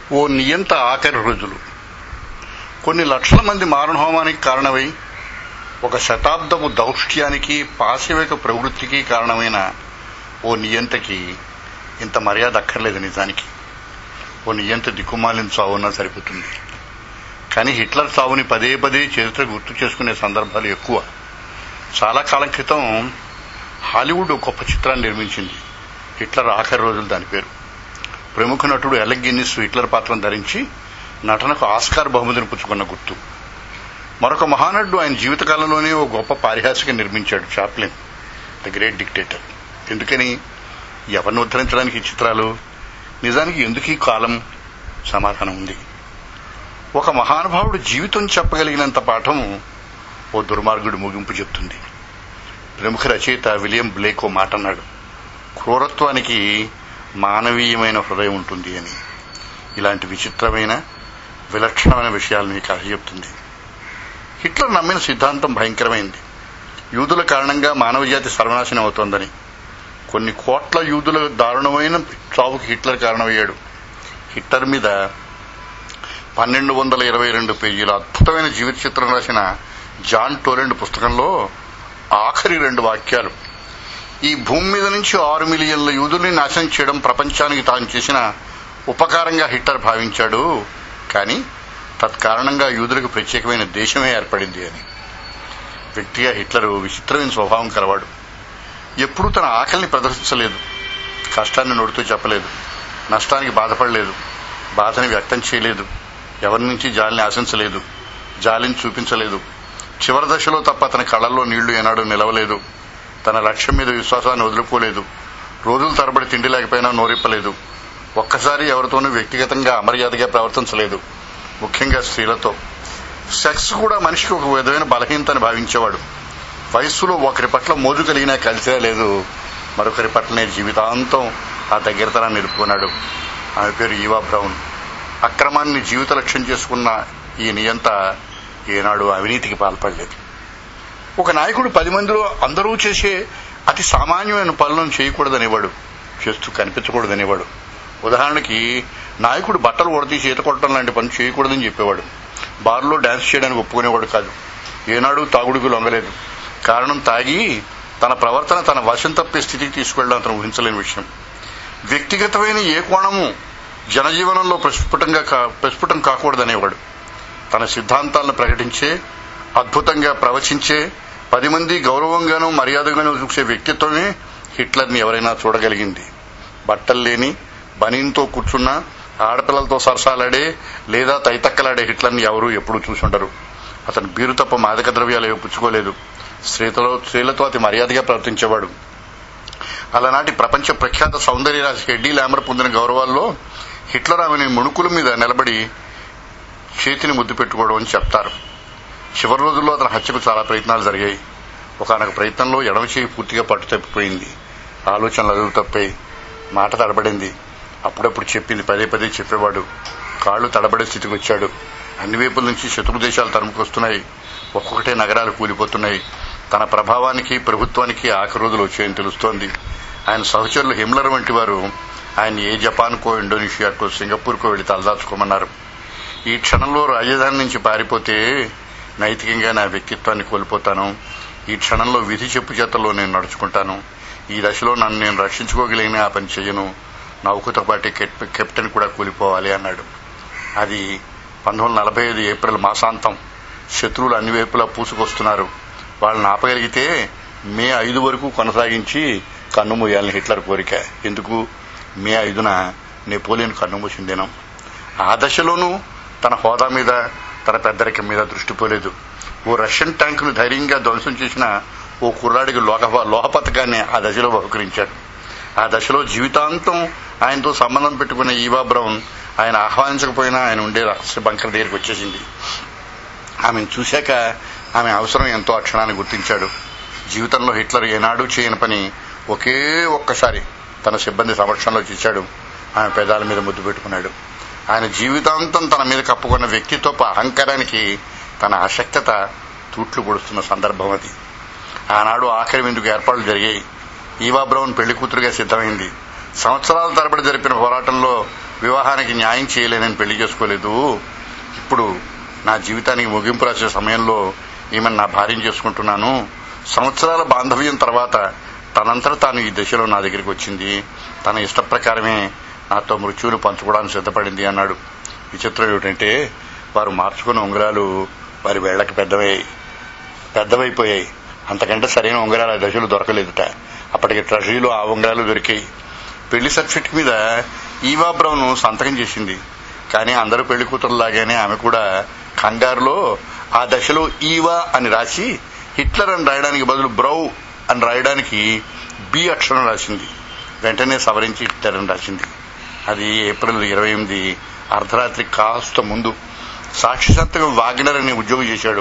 ఓ నియంత ఆఖరి రోజులు కొన్ని లక్షల మంది మారణహోమానికి కారణమై ఒక శతాబ్దపు దౌష్ట్యానికి పాశవిక ప్రవృత్తికి కారణమైన ఓ నియంతకి ఇంత మర్యాద అక్కర్లేదు నిజానికి ఓ నియంత దిక్కుమాలిన చావున్నా సరిపోతుంది కానీ హిట్లర్ చావుని పదే పదే చరిత్ర గుర్తు చేసుకునే సందర్భాలు ఎక్కువ చాలా కాలం క్రితం హాలీవుడ్ ఒక గొప్ప చిత్రాన్ని నిర్మించింది హిట్లర్ ఆఖరి రోజులు దాని పేరు ప్రముఖ నటుడు ఎలెక్ గిన్నిస్ హిట్లర్ పాత్రను ధరించి నటనకు ఆస్కార్ బహుమతిని పుచ్చుకున్న గుర్తు మరొక మహానటుడు ఆయన జీవితకాలంలోనే ఓ గొప్ప పారిహాసిక నిర్మించాడు చాప్లిన్ ద గ్రేట్ డిక్టేటర్ ఎందుకని ఎవరిని ఉద్ధరించడానికి ఈ చిత్రాలు నిజానికి ఎందుకు ఈ కాలం సమాధానం ఉంది ఒక మహానుభావుడు జీవితం చెప్పగలిగినంత పాఠం ఓ దుర్మార్గుడి ముగింపు చెప్తుంది ప్రముఖ రచయిత విలియం బ్లేక్ ఓ మాట అన్నాడు క్రూరత్వానికి మానవీయమైన హృదయం ఉంటుంది అని ఇలాంటి విచిత్రమైన విలక్షణమైన విషయాలను ఈ కథ చెప్తుంది హిట్లర్ నమ్మిన సిద్ధాంతం భయంకరమైంది యూదుల కారణంగా మానవజాతి సర్వనాశనం అవుతోందని కొన్ని కోట్ల యూదుల దారుణమైన చావుకి హిట్లర్ కారణమయ్యాడు హిట్లర్ మీద పన్నెండు వందల ఇరవై రెండు పేజీల అద్భుతమైన జీవిత చిత్రం రాసిన జాన్ టోరెండ్ పుస్తకంలో ఆఖరి రెండు వాక్యాలు ఈ భూమి మీద నుంచి ఆరు మిలియన్ల యూదుల్ని నాశనం చేయడం ప్రపంచానికి తాను చేసిన ఉపకారంగా హిట్లర్ భావించాడు కానీ తత్కారణంగా యూదులకు ప్రత్యేకమైన దేశమే ఏర్పడింది అని వ్యక్తిగా హిట్లర్ విచిత్రమైన స్వభావం కలవాడు ఎప్పుడూ తన ఆకలిని ప్రదర్శించలేదు కష్టాన్ని నోటితో చెప్పలేదు నష్టానికి బాధపడలేదు బాధని వ్యక్తం చేయలేదు ఎవరి నుంచి జాలిని ఆశించలేదు జాలిని చూపించలేదు చివరి దశలో తప్ప తన కళ్ళల్లో నీళ్లు ఏనాడు నిలవలేదు తన లక్ష్యం మీద విశ్వాసాన్ని వదులుకోలేదు రోజుల తరబడి తిండి లేకపోయినా నోరిప్పలేదు ఒక్కసారి ఎవరితోనూ వ్యక్తిగతంగా అమర్యాదగా ప్రవర్తించలేదు ముఖ్యంగా స్త్రీలతో సెక్స్ కూడా మనిషికి ఒక విధమైన బలహీనతని భావించేవాడు వయస్సులో ఒకరి పట్ల మోజు కలిగినా కలిసే లేదు మరొకరి పట్లనే జీవితాంతం ఆ దగ్గరతనాన్ని నిలుపుకున్నాడు ఆమె పేరు ఈవా బ్రౌన్ అక్రమాన్ని జీవిత లక్ష్యం చేసుకున్న ఈ నియంత ఏనాడు అవినీతికి పాల్పడలేదు ఒక నాయకుడు పది మందిలో అందరూ చేసే అతి సామాన్యమైన పనులను చేయకూడదనేవాడు చేస్తూ కనిపించకూడదనేవాడు ఉదాహరణకి నాయకుడు బట్టలు ఉడతీసి ఈత కొట్టడం లాంటి పని చేయకూడదని చెప్పేవాడు బార్లో డాన్స్ చేయడానికి ఒప్పుకునేవాడు కాదు ఏనాడు తాగుడికి లొంగలేదు కారణం తాగి తన ప్రవర్తన తన వశం తప్పే స్థితికి తీసుకెళ్ళడం అతను ఊహించలేని విషయం వ్యక్తిగతమైన ఏ కోణము జనజీవనంలో ప్రస్ఫుటంగా కా- ప్రస్ఫుటం కాకూడదనేవాడు తన సిద్ధాంతాలను ప్రకటించే అద్భుతంగా ప్రవచించే పది మంది గౌరవంగానూ మర్యాదగానూ చూసే వ్యక్తిత్వమే హిట్లర్ని ఎవరైనా చూడగలిగింది బట్టలు లేని బనీన్తో కూర్చున్న ఆడపిల్లలతో సరసాలాడే లేదా తైతక్కలాడే హిట్లర్ని ఎవరూ ఎప్పుడూ చూసుండరు అతను బీరు తప్ప మాదక ద్రవ్యాలు ఏవీ పుచ్చుకోలేదు స్త్రీలతో స్త్రీలతో అతి మర్యాదగా ప్రవర్తించేవాడు అలనాటి ప్రపంచ ప్రఖ్యాత సౌందర్యరాశి ఎడ్డీ లామర్ పొందిన గౌరవాల్లో హిట్లర్ ఆమెని ముణుకుల మీద నిలబడి చేతిని ముద్దు పెట్టుకోవడం అని చెప్తారు చివరి రోజుల్లో అతని హత్యకు చాలా ప్రయత్నాలు జరిగాయి ఒకనొక ప్రయత్నంలో ఎడమ చేయి పూర్తిగా పట్టు తప్పిపోయింది ఆలోచనలు అదుపు తప్పాయి మాట తడబడింది అప్పుడప్పుడు చెప్పింది పదే పదే చెప్పేవాడు కాళ్ళు తడబడే స్థితికి వచ్చాడు అన్ని వైపుల నుంచి శత్రు దేశాలు తరుముకొస్తున్నాయి ఒక్కొక్కటే నగరాలు కూలిపోతున్నాయి తన ప్రభావానికి ప్రభుత్వానికి ఆఖరి రోజులు వచ్చాయని తెలుస్తోంది ఆయన సహచరులు హిమ్లర్ వంటి వారు ఆయన ఏ జపాన్కో ఇండోనేషియాకో సింగపూర్కో వెళ్లి తలదాచుకోమన్నారు ఈ క్షణంలో రాజధాని నుంచి పారిపోతే నైతికంగా నా వ్యక్తిత్వాన్ని కోల్పోతాను ఈ క్షణంలో విధి చెప్పు చేతల్లో నేను నడుచుకుంటాను ఈ దశలో నన్ను నేను రక్షించుకోగలిగిన ఆ పని చేయను నౌకతో పాటు కెప్- కెప్టెన్ కూడా కూలిపోవాలి అన్నాడు అది పంతొమ్మిది వందల నలభై ఐదు ఏప్రిల్ మాసాంతం శత్రువులు అన్ని వైపులా పూసుకొస్తున్నారు వాళ్ళని ఆపగలిగితే మే ఐదు వరకు కొనసాగించి కన్నుమూయాలని హిట్లర్ కోరిక ఎందుకు మే ఐదున నెపోలియన్ కన్నుమూసిన దినం ఆ దశలోనూ తన హోదా మీద తన పెద్దరికం మీద దృష్టి పోలేదు ఓ రష్యన్ ట్యాంకును ధైర్యంగా ధ్వంసం చేసిన ఓ కుర్రాడికి లోహ లోహ పథకాన్ని ఆ దశలో బహుకరించాడు ఆ దశలో జీవితాంతం ఆయనతో సంబంధం పెట్టుకున్న ఈవా బ్రౌన్ ఆయన ఆహ్వానించకపోయినా ఆయన ఉండే రహస్య బంకర్ దగ్గరికి వచ్చేసింది ఆమెను చూశాక ఆమె అవసరం ఎంతో ఆ క్షణాన్ని గుర్తించాడు జీవితంలో హిట్లర్ ఏనాడూ చేయని పని ఒకే ఒక్కసారి తన సిబ్బంది సమక్షంలో చేశాడు ఆమె పెదాల మీద ముద్దు పెట్టుకున్నాడు ఆయన జీవితాంతం తన మీద కప్పుకున్న వ్యక్తిత్వపు అహంకారానికి తన అశక్తత తూట్లు పొడుస్తున్న సందర్భం అది ఆనాడు ఆఖరి విందుకు ఏర్పాట్లు జరిగాయి ఈవా బ్రౌన్ పెళ్లి కూతురుగా సిద్ధమైంది సంవత్సరాల తరబడి జరిపిన పోరాటంలో వివాహానికి న్యాయం చేయలేనని పెళ్లి చేసుకోలేదు ఇప్పుడు నా జీవితానికి ముగింపు రాసే సమయంలో ఈమెను నా భార్యను చేసుకుంటున్నాను సంవత్సరాల బాంధవ్యం తర్వాత తనంతట తాను ఈ దశలో నా దగ్గరికి వచ్చింది తన ఇష్ట ప్రకారమే నాతో మృత్యువును పంచుకోవడానికి సిద్ధపడింది అన్నాడు విచిత్రం ఏమిటంటే వారు మార్చుకున్న ఉంగరాలు వారి వేళ్లకు పెద్దవయ్యాయి పెద్దవైపోయాయి అంతకంటే సరైన ఉంగరాలు ఆ దశలు దొరకలేదుట అప్పటికి ట్రెజరీలో ఆ ఉంగరాలు దొరికాయి పెళ్లి సర్టిఫికెట్ మీద ఈవా బ్రౌన్ సంతకం చేసింది కానీ అందరూ పెళ్లి కూతురులాగానే ఆమె కూడా కంగారులో ఆ దశలో ఈవా అని రాసి హిట్లర్ అని రాయడానికి బదులు బ్రౌ అని రాయడానికి బి అక్షరం రాసింది వెంటనే సవరించి హిట్లర్ అని రాసింది అది ఏప్రిల్ ఇరవై ఎనిమిది అర్ధరాత్రి కాస్త ముందు సాక్షి సంతకం వాగ్నర్ అనే ఉద్యోగం చేశాడు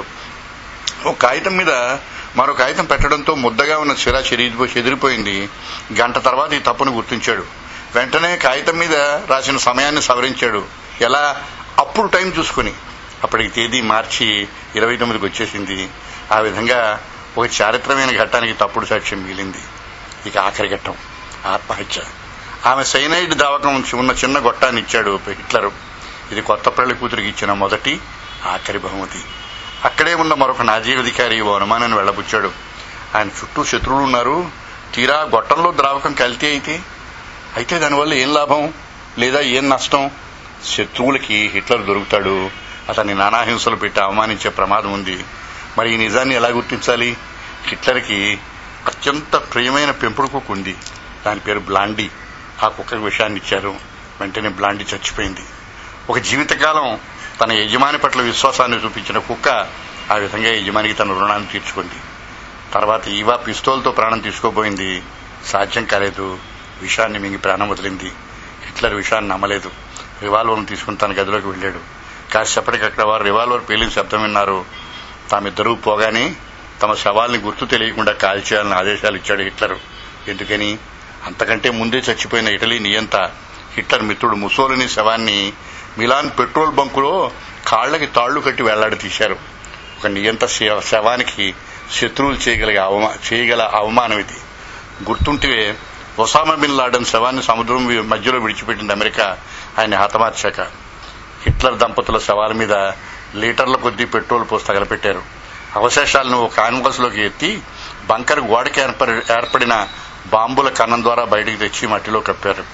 ఒక కాగితం మీద మరో కాగితం పెట్టడంతో ముద్దగా ఉన్న సిరా చెరిగిపో చెదిరిపోయింది గంట తర్వాత ఈ తప్పును గుర్తించాడు వెంటనే కాగితం మీద రాసిన సమయాన్ని సవరించాడు ఎలా అప్పుడు టైం చూసుకుని అప్పటికి తేదీ మార్చి ఇరవై తొమ్మిదికి వచ్చేసింది ఆ విధంగా ఒక చారిత్రమైన ఘట్టానికి తప్పుడు సాక్ష్యం మిగిలింది ఇక ఆఖరి ఘట్టం ఆత్మహత్య ఆమె సైనైడ్ దావకం ఉన్న చిన్న గొట్టాన్ని ఇచ్చాడు హిట్లరు ఇది కొత్త పెళ్లి కూతురికి ఇచ్చిన మొదటి ఆఖరి బహుమతి అక్కడే ఉన్న మరొక నాజీ అధికారి ఓ అనుమానాన్ని వెళ్లబుచ్చాడు ఆయన చుట్టూ శత్రువులు ఉన్నారు తీరా గొట్టంలో ద్రావకం కల్తీ అయితే అయితే దానివల్ల ఏం లాభం లేదా ఏం నష్టం శత్రువులకి హిట్లర్ దొరుకుతాడు అతన్ని నానాహింసలు పెట్టి అవమానించే ప్రమాదం ఉంది మరి ఈ నిజాన్ని ఎలా గుర్తించాలి హిట్లర్కి అత్యంత ప్రియమైన పెంపుడు కుక్క ఉంది దాని పేరు బ్లాండీ ఆ కుక్కకు విషయాన్ని ఇచ్చారు వెంటనే బ్లాండీ చచ్చిపోయింది ఒక జీవితకాలం తన యజమాని పట్ల విశ్వాసాన్ని చూపించిన కుక్క ఆ విధంగా యజమానికి తన రుణాన్ని తీర్చుకుంది తర్వాత ఈవా పిస్తోల్తో ప్రాణం తీసుకోబోయింది సాధ్యం కాలేదు విషాన్ని మింగి ప్రాణం వదిలింది హిట్లర్ విషయాన్ని నమ్మలేదు రివాల్వర్ను తీసుకుని తన గదిలోకి వెళ్ళాడు కాసేపటికి అక్కడ వారు రివాల్వర్ పేలిన శబ్దం విన్నారు తామిద్దరూ పోగానే తమ శవాల్ని గుర్తు తెలియకుండా కాల్చేయాలని ఆదేశాలు ఇచ్చాడు హిట్లర్ ఎందుకని అంతకంటే ముందే చచ్చిపోయిన ఇటలీ నియంత హిట్లర్ మిత్రుడు ముసోలిని శవాన్ని మిలాన్ పెట్రోల్ బంకులో కాళ్లకి తాళ్లు కట్టి వెళ్లాడి తీశారు ఒక నియంత శవానికి శత్రువులు చేయగలిగే అవమా చేయగల అవమానం ఇది గుర్తుంటే ఒసామా బిన్ లాడన్ శవాన్ని సముద్రం మధ్యలో విడిచిపెట్టింది అమెరికా ఆయన హతమార్చాక హిట్లర్ దంపతుల శవాల మీద లీటర్ల కొద్దీ పెట్రోల్ పోసి తగలపెట్టారు అవశేషాలను ఒక కాన్వాస్ లోకి ఎత్తి బంకర్ గోడకి ఏర్పడిన బాంబుల కన్నం ద్వారా బయటికి తెచ్చి మట్టిలో కప్పారు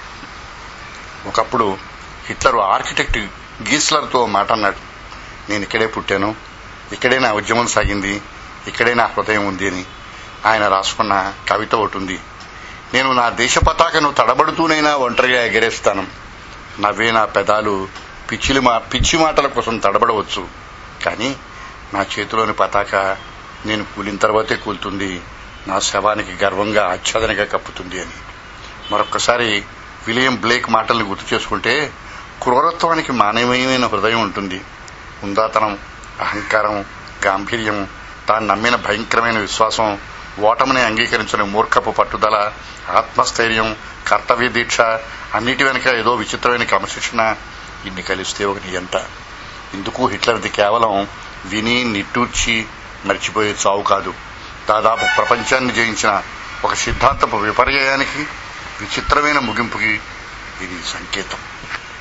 ఒకప్పుడు హిట్లర్ ఆర్కిటెక్ట్ గీస్లర్తో మాట అన్నాడు నేను ఇక్కడే పుట్టాను ఇక్కడే నా ఉద్యమం సాగింది ఇక్కడే నా హృదయం ఉంది అని ఆయన రాసుకున్న కవిత ఒకటి ఉంది నేను నా దేశ పతాకను తడబడుతూనైనా ఒంటరిగా ఎగరేస్తాను నవ్వే నా పెదాలు పిచ్చిలి మా పిచ్చి మాటల కోసం తడబడవచ్చు కానీ నా చేతిలోని పతాక నేను కూలిన తర్వాతే కూలుతుంది నా శవానికి గర్వంగా ఆచ్ఛాదనగా కప్పుతుంది అని మరొక్కసారి విలియం బ్లేక్ మాటల్ని గుర్తు చేసుకుంటే క్రూరత్వానికి మానవీయమైన హృదయం ఉంటుంది ఉందాతనం అహంకారం గాంభీర్యం తాను నమ్మిన భయంకరమైన విశ్వాసం ఓటమిని అంగీకరించిన మూర్ఖపు పట్టుదల ఆత్మస్థైర్యం కర్తవ్య దీక్ష అన్నిటి వెనుక ఏదో విచిత్రమైన క్రమశిక్షణ ఇన్ని కలిస్తే ఒక నియంత ఇందుకు హిట్లర్ది కేవలం విని నిట్టూర్చి మర్చిపోయే చావు కాదు దాదాపు ప్రపంచాన్ని జయించిన ఒక సిద్ధాంతపు విపర్యయానికి విచిత్రమైన ముగింపుకి ఇది సంకేతం